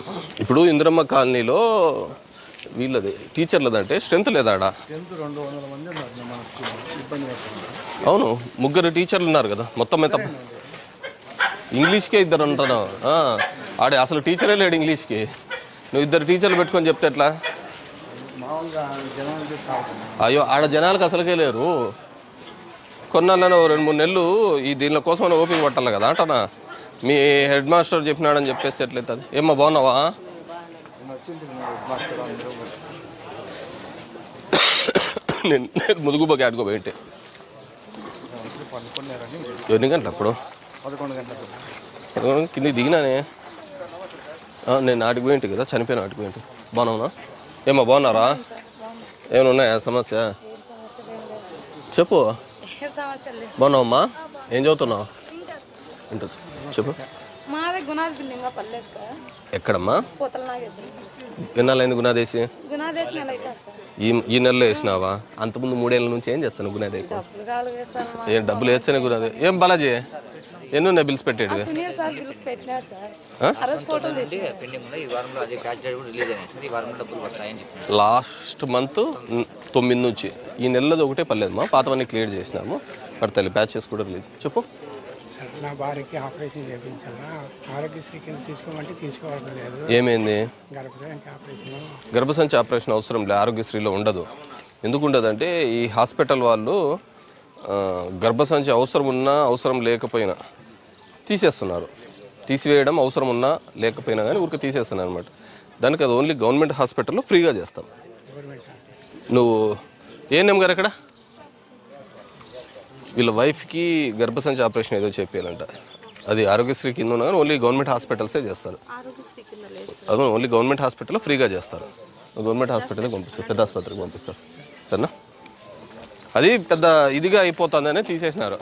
ఇప్పుడు ఇందిరమ్మ కాలనీలో వీళ్ళది టీచర్లదంటే స్ట్రెంత్ లేదా ఆడ టెన్త్ రెండు వందల మంది ఉన్నారు మన స్కూల్లో ఇబ్బంది పడుతుంది అవును ముగ్గురు టీచర్లు ఉన్నారు కదా మొత్తం ఎంత ఇంగ్లీష్కే ఇద్దరు ఉంటాను ఆ, ఆడే అసలు టీచరే లేడు ఇంగ్లీష్కి నువ్వు ఇద్దరు టీచర్లు పెట్టుకొని చెప్తే ఎట్లా మామూలుగా జనాలకి తాగుతుంది అయ్యో ఆడ జనాలకు అసలుకే లేరు కొన్నాళ్ళలో రెండు మూడు నెలలు ఈ దీనిలో కోసం ఓపిక పట్టాలి కదా అంటనా మీ హెడ్ మాస్టర్ చెప్పినాడని చెప్పేసి ఎట్లయితుంది ఏమ్మా బాగున్నావా వచ్చింది మాస్టర్ అందరూ నేను ముదుగుబాకి ఆడుకోబోయింటే పనుకున్నారని ఎన్ని గంటలు అప్పుడు పదకొండు గంటలకు పదకొండు కిందికి దిగినానే ఆ, నేను ఆడికి పోయింటి కదా చనిపోయిన ఆడికి పోయింటి బాగున్నావునా ఏమ్మా బాగున్నారా ఏమైనా ఉన్నాయా సమస్య చెప్పు ఏ సమస్య లేదు బాగున్నావమ్మా ఏం చదువుతున్నావు ఇంటర్ చెప్పు మాది గుణాది బిల్డింగ్ పర్లేదు సార్ ఎక్కడమ్మా పూతల నాగేద్దాం ఎన్నాళ్ళైంది గునాదేసి గుణాదేశం నెల అవుతుంది సార్ ఈ ఈ నెలలో వేసినావా అంతకుముందు మూడేళ్ళ నుంచి ఏం చేస్తాను గునాదే డబ్బులు కావాలి కదా సార్ మా ఏం డబ్బులు వేస్తేనే గునాదే ఏం బాలాజీ ఎన్ని ఉన్నాయి బిల్స్ పెట్టేటివి సీనియర్ సార్ బిల్లు పెట్టినాడు సార్ ఆ? ఆ రోజు ఫోటోలు తీసుకున్నారు పెండింగ్ ఉన్నాయి ఈ వారంలో అదే ప్యాచ్ డేట్ కూడా రిలీజ్ అయినాయి సార్ ఈ వారంలో డబ్బులు పడతాయని చెప్పినారు లాస్ట్ మంత్ తొమ్మిది నుంచి ఈ నెలలోది ఒకటే పర్లేదు మా పాతవన్నీ క్లియర్ చేసినాము పడతాయి ప్యాచెస్ కూడా రిలీజ్ చెప్పు నా భార్యకి ఆపరేషన్ చేయించాలా ఆరోగ్యశ్రీ కింద తీసుకోమంటే తీసుకోవడం లేదు ఏమైంది గర్భధానికి ఆపరేషన్ గర్భసంచి ఆపరేషన్ అవసరం లే ఆరోగ్యశ్రీలో ఉండదు ఎందుకు ఉండదంటే ఈ హాస్పిటల్ వాళ్ళు ఆ, గర్భసంచి అవసరం ఉన్నా అవసరం లేకపోయినా తీసేస్తున్నారు తీసివేయడం అవసరం ఉన్నా లేకపోయినా కానీ ఊరికి తీసేస్తున్నారు అనమాట దానికి అది ఓన్లీ గవర్నమెంట్ హాస్పిటల్లో ఫ్రీగా చేస్తాం గవర్నమెంట్ నువ్వు ఏ గారు ఎక్కడ వీళ్ళ వైఫ్కి గర్భసంచి ఆపరేషన్ ఏదో చెప్పాలంట అది ఆరోగ్యశ్రీ కింద ఉన్నా కానీ ఓన్లీ గవర్నమెంట్ హాస్పిటల్సే చేస్తారు ఆరోగ్యశ్రీ కింద లేదు అది ఓన్లీ గవర్నమెంట్ హాస్పిటల్లో ఫ్రీగా చేస్తారు గవర్నమెంట్ హాస్పిటల్కి పంపిస్తారు పెద్ద ఆసుపత్రికి పంపిస్తారు సరేనా అది పెద్ద ఇదిగా అయిపోతుందనే తీసేసినారు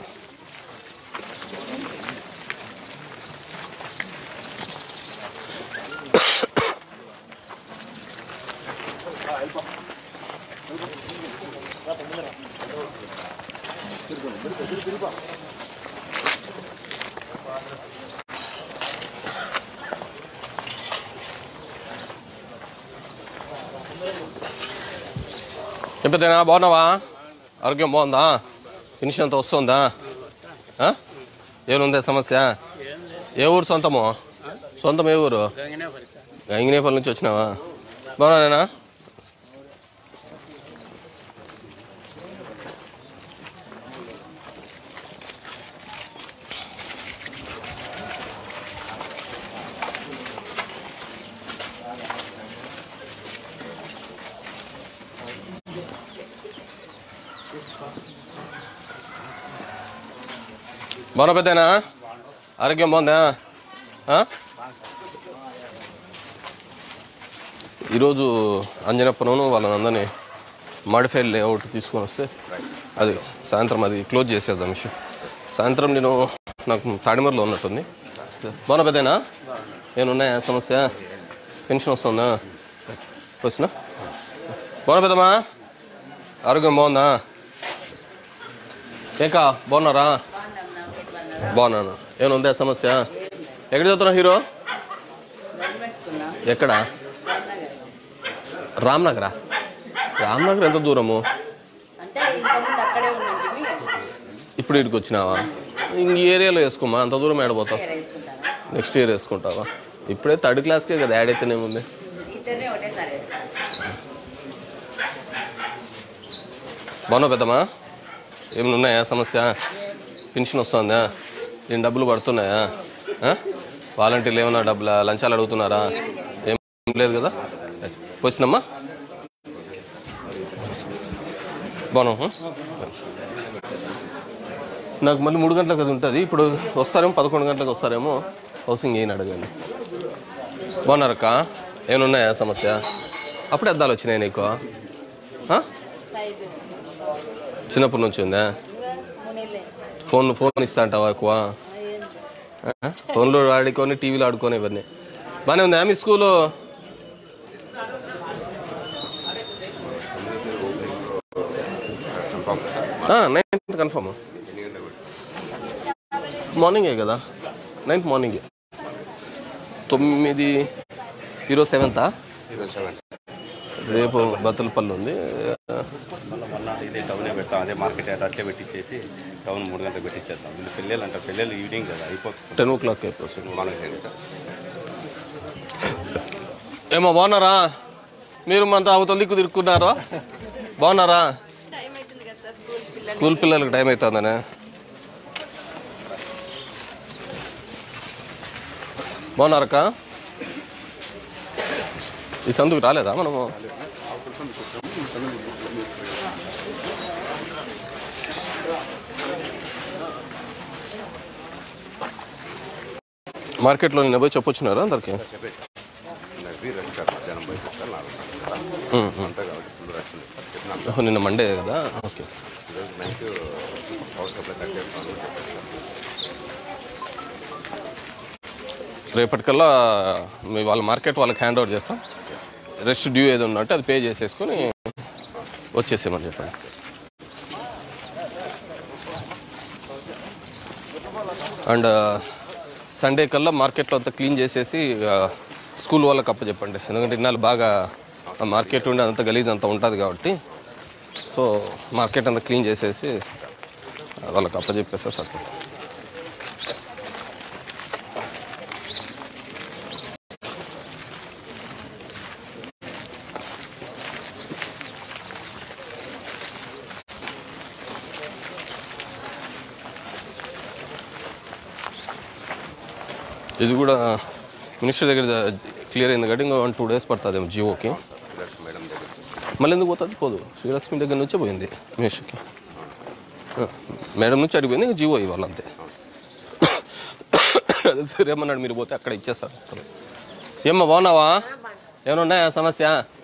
చెప్పేదేనా బాగున్నావా ఆరోగ్యం బాగుందా పెన్షన్ అంత వస్తుందా ఆ? ఏముంది సమస్య ఏ ఊరు సొంతము సొంతం ఏ ఊరు గంగినేపల్లి నుంచి వచ్చినావా బాగున్నానేనా బాగున్నా పెద్దనా ఆరోగ్యం బాగుందా ఆ? ఈరోజు అంజనప్పను వాళ్ళందరినీ మాడిఫైడ్ లేఅవుట్ తీసుకొని వస్తే అది సాయంత్రం అది క్లోజ్ చేసేద్దాం ఇష్యూ సాయంత్రం నేను నాకు తాడిమర్లో ఉన్నట్టుంది బాగున్నా పెద్దనా ఏమున్నాయా సమస్య పెన్షన్ వస్తుందా వచ్చినా బాగున్నా పెద్దమ్మా ఆరోగ్యం బాగుందా ఏకా బాగున్నారా బాగున్నాను ఏముందా సమస్య ఎక్కడ చదువుతున్నా హీరో ఎక్కడ రామ్నగరా రామ్నగర్ ఎంత దూరము అంటే ఇంతకుముందు అక్కడే ఉన్నింటిమి ఇప్పుడు ఇక్కడికి వచ్చినావా ఇంక ఈ ఏరియాలో వేసుకోమా అంత దూరం ఏడబోతావు వేసుకుంటాను నెక్స్ట్ ఇయర్ వేసుకుంటావా ఇప్పుడే థర్డ్ క్లాస్కే కదా యాడ్ అయితేనేముంది ఇద్దరిని ఒకటేసారి వేస్తాను బాగున్నావు పెద్దమ్మా ఏమైనా ఉన్నాయా సమస్య పెన్షన్ వస్తుందా ఏం డబ్బులు పడుతున్నాయా ఆ? వాలంటీర్లు ఏమన్నా డబ్బులు లంచాలు అడుగుతున్నారా ఏం లేదు కదా వచ్చినమ్మా బాగున్నావు నాకు మళ్ళీ మూడు గంటలకు అది ఉంటుంది ఇప్పుడు వస్తారేమో పదకొండు గంటలకు వస్తారేమో హౌసింగ్ ఏం అడగండి బాగున్నారక్క ఏమైనా ఉన్నాయా సమస్య అప్పుడే అద్దాలు వచ్చినాయి నీకు ఆ? సైడ్ చిన్నప్పటి నుంచి ఉందా మునిలే ఫోన్ ఫోన్ ఇస్తా అంటావా ఎక్కువ ఆ? ఫోన్లో ఆడుకొని టీవీలో ఆడుకొని ఇవన్నీ బాగానే ఉందా మీ స్కూలు నైన్త్ కన్ఫర్మ్ మార్నింగే కదా నైన్త్ మార్నింగే తొమ్మిది ఈరోజు సెవెంతా ఈరోజు సెవెన్ రేపు బతులపల్లి ఉంది మళ్ళీ మళ్ళీ ఇదే టౌనే పెడతాం అదే మార్కెట్ యార్డ్ అట్లే పెట్టించేసి టౌన్ మూడు గంటలకు పెట్టించేద్దాం వీళ్ళు పెళ్ళిళ్ళు అంటారు పెళ్ళిళ్ళు ఈవినింగ్ కదా అయిపోతుంది టెన్ ఓ క్లాక్ అయిపోతుంది మనకి సార్ ఏమో బాగున్నారా మీరు మన అవతల దిక్కు తిరుక్కున్నారా బాగున్నారా టైం అవుతుంది కదా సార్ స్కూల్ పిల్లలు స్కూల్ పిల్లలకి టైం అవుతుందనే బాగున్నారక్క ఈ సందుకు రాలేదా మనము మార్కెట్లో నిన్న పోయి చెప్పొచ్చినారా అందరికి నవ్వి రష్ కాదు మధ్యాహ్నం బయట వస్తారు నాలుగు గంటలకు ఉమ్, ఉమ్. అంతా కాబట్టి ఫుల్ రష్ ఉంది చెప్పినాను ఓహో, నిన్న మండే కదా ఓకే ఈరోజు నైట్ పవర్ సప్లై కట్ చేస్తాను రేపటికల్లా మీ వాళ్ళ మార్కెట్ వాళ్ళకి హ్యాండ్ ఓవర్ చేస్తాం రెస్ట్ డ్యూ ఏదో ఉన్నట్టు అది పే చేసేసుకొని వచ్చేసేమని చెప్పండి అండ్ సండే కల్లా మార్కెట్లో అంతా క్లీన్ చేసేసి ఆ, స్కూల్ వాళ్ళకి అప్ప చెప్పండి ఎందుకంటే ఇన్నాళ్ళు బాగా ఆ మార్కెట్ ఉండి అంత గలీజ్ అంతా ఉంటుంది కాబట్టి సో మార్కెట్ అంతా క్లీన్ చేసేసి ఆ, వాళ్ళకి అప్ప చెప్పేస్తే సరిపోతుంది ఇది కూడా మినిస్టర్ దగ్గర క్లియర్ అయింది కాబట్టి ఇంకా వన్ టూ డేస్ పడుతుంది జియోకి మేడం దగ్గర మళ్ళీ ఎందుకు పోతుంది పోదు శ్రీలక్ష్మి దగ్గర నుంచే పోయింది మినిస్టర్కి ఆ, మేడం నుంచి అడిగిపోయింది ఇంకా జియో ఇవ్వాలి అంతే అదే సరే ఏమన్నాడు మీరు పోతే అక్కడ ఇచ్చేస్తారు ఏమ్మా బాగున్నావా ఏమైనా ఉన్నాయా సమస్య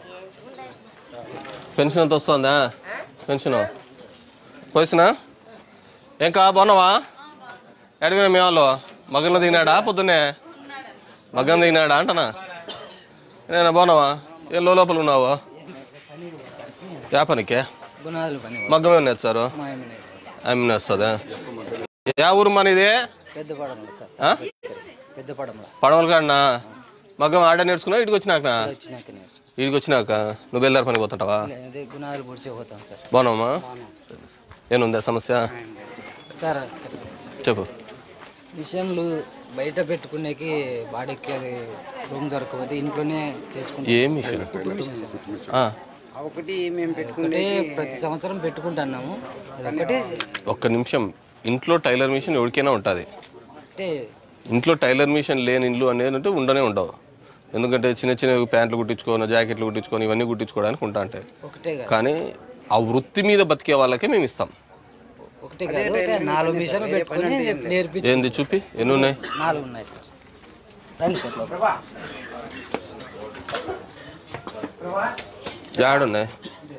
పెన్షన్ ఎంత వస్తుందా పెన్షన్ పోయిసినా ఏం కా బాగున్నావా అడిగిన మీ వాళ్ళు మగంలో దిగినాడా పొద్దున్నే మగం దిగినాడా అంటనా నేను బాగున్నావా ఏం లో లోపల ఉన్నావు యా పనికే గుణాలు పని మగ్గం ఏమన్నా నేర్చారు మా ఏమైనా సార్ ఏమన్నా నేస్తుందా యా ఊరు మనది పెద్ద పడమల సార్ ఆ? పెద్ద పడమల పడవలు కాడనా మగ్గం ఆడ నేర్చుకున్నావు ఇటుకు వచ్చినాక వచ్చినాక నేర్చు ఇటుకు వచ్చినాక నువ్వు బయలుదేరి పని పోతుంటావా అదే గుణాలు పొడిచి పోతాం సార్ బాగున్నావమ్మా ఏముందా సమస్య సార్ చెప్పు మిషన్లు బయట పెట్టుకునేకి బాడీకి అది రూమ్ దొరకకపోతే ఇంట్లోనే చేసుకుంటాం ఏం విషయం ఆ, ఒకటి మేము పెట్టుకుంటే ప్రతి సంవత్సరం పెట్టుకుంటున్నాము అది ఒకటి ఒక్క నిమిషం ఇంట్లో టైలర్ మిషన్ ఎవరికైనా ఉంటుంది అంటే ఇంట్లో టైలర్ మిషన్ లేని ఇల్లు అనేది అంటే ఉండనే ఉండవు ఎందుకంటే చిన్న చిన్న ప్యాంట్లు కుట్టించుకొని జాకెట్లు కుట్టించుకొని ఇవన్నీ కుట్టించుకోవడానికి ఉంటా ఉంటాయి ఒకటే కాదు కానీ ఆ వృత్తి మీద బతికే వాళ్ళకే మేము ఇస్తాం ఒకటే కాదు ఒక నాలుగు మిషన్లు పెట్టుకుని నేర్పించి ఏంది చూపి ఎన్ని ఉన్నాయి నాలుగు ఉన్నాయి సార్ రండి సార్ లోపల. యాడున్నాయి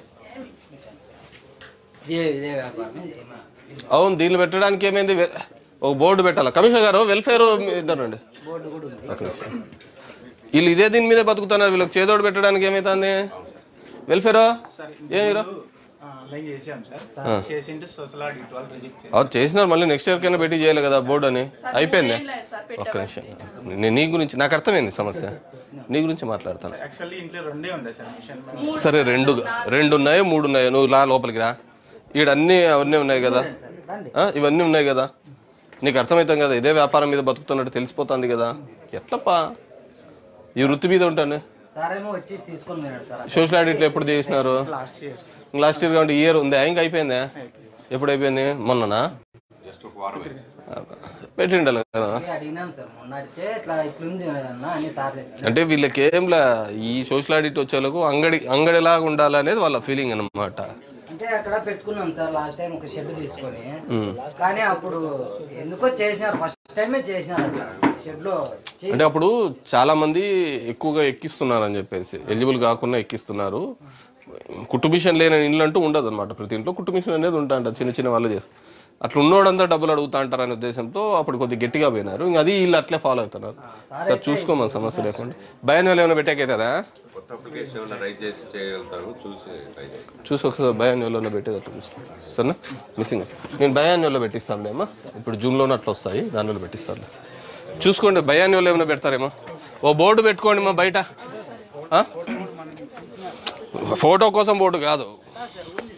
ఇదే ఇదే వ్యాపారం ఏమా అవును దీన్ని పెట్టడానికి ఏమైంది వె- ఒక బోర్డు పెట్టాలి కమిషనర్ గారు వెల్ఫేర్ ఇద్దరండి బోర్డు కూడా ఉంది వీళ్ళు ఇదే దీని మీదే బతుకుతున్నారు వీళ్ళకి చేదోడు పెట్టడానికి ఏమైతుంది వెల్ఫేర్ ఏమిరా అలైన్ చేసాం సార్ చేసింటే సోషల్ ఆడిట్ వాళ్ళు రిజెక్ట్ చేశారు అవును చేసినారు మళ్ళీ నెక్స్ట్ ఇయర్ కైనా పెట్టి చేయాలి కదా బోర్డు అని అయిపోయింది ఒక్క నిమిషం నేను నీ గురించి నాకు అర్థమైంది సమస్య నీ గురించి మాట్లాడతాను యాక్చువల్లీ ఇంట్లో రెండే ఉండే సార్ మిషన్ సరే రెండు రెండు ఉన్నాయో మూడు ఉన్నాయో నువ్వు లా లోపలికి రా ఈడ అన్ని అవన్నీ ఉన్నాయి కదా ఆ, ఇవన్నీ ఉన్నాయి కదా నీకు అర్థమవుతాం కదా ఇదే వ్యాపారం మీద బతుకుతున్నట్టు తెలిసిపోతుంది కదా ఎట్లప్పా ఈ వృత్తి మీద ఉంటాను సార్ ఏమో వచ్చి తీసుకొని పోయినాడు సార్ సోషల్ ఆడిట్లు ఎప్పుడు చేసినారు లాస్ట్ ఇయర్ లాస్ట్ ఇయర్ కాబట్టి ఇయర్ ఉందా ఇంకా అయిపోయిందా ఎప్పుడు అయిపోయింది మొన్ననా జస్ట్ ఒక వారం అయింది. పెట్టిండాలి కదా అదే అడిగినాం సార్ మొన్న అడిగితే ఇట్లా ఇట్లుంది అన్న అని సార్ చెప్పారు. అంటే వీళ్ళకి ఏంలా ఈ సోషల్ ఆడిట్ వచ్చేలకు అంగడి అంగడిలాగా ఉండాలనేది వాళ్ళ ఫీలింగ్ అన్నమాట అంటే అక్కడ పెట్టుకున్నాం సార్ లాస్ట్ టైం ఒక షెడ్ తీసుకొని కానీ అప్పుడు ఎందుకో చేసినారు ఫస్ట్ టైమే చేసినారు అట్లా షెడ్ లో చే- అంటే అప్పుడు చాలా మంది ఎక్కువగా ఎక్కిస్తున్నారు అని చెప్పేసి ఎలిజిబుల్ కాకుండా ఎక్కిస్తున్నారు కుటుంబిషన్ లేని ఇల్లు అంటూ ఉండదు అనమాట ప్రతి ఇంట్లో కుటుంబిషన్ అనేది ఉంటా ఉంటుంది చిన్న చిన్న వాళ్ళు చేస్తారు అట్లా ఉన్నోడంతా డబ్బులు అడుగుతా అంటారు అనే ఉద్దేశంతో అప్పుడు కొద్దిగా గట్టిగా పోయినారు ఇంకా అది వీళ్ళు అట్లే ఫాలో అవుతున్నారు సార్ చూసుకోమని సమస్య లేకుండా భయం ఏమైనా పెట్టాకైతుందా కొత్త అప్లికేషన్ ఏమైనా రైట్ చేసి చేయగలుగుతారు చూసి ట్రై చేయండి చూసి ఒకసారి భయాన్యోలో పెట్టేటట్టు చూసుకో సరేనా మిస్సింగ్ నేను భయాన్యోలో పెట్టిస్తానులే అమ్మా ఇప్పుడు జూన్లోనే అట్లా వస్తాయి దానిలో పెట్టిస్తానులే చూసుకోండి భయాన్యోలో ఏమైనా పెడతారేమో ఓ బోర్డు పెట్టుకోండి మా బయట ఆ? ఫోటో కోసం బోర్డు కాదు